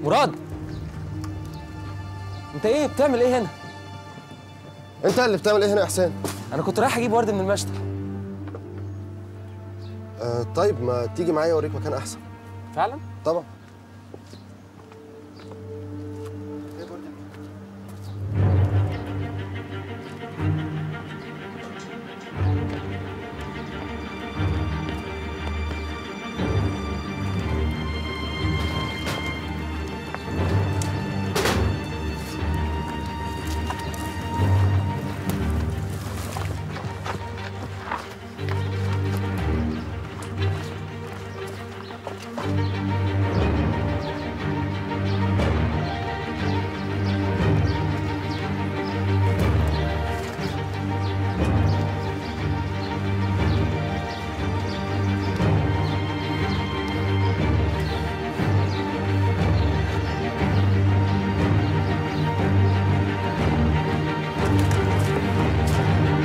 مراد انت ايه بتعمل ايه هنا انت اللي بتعمل ايه هنا يا حسين انا كنت رايح اجيب ورد من المشتل آه طيب ما تيجي معايا اوريك مكان احسن فعلا طبعا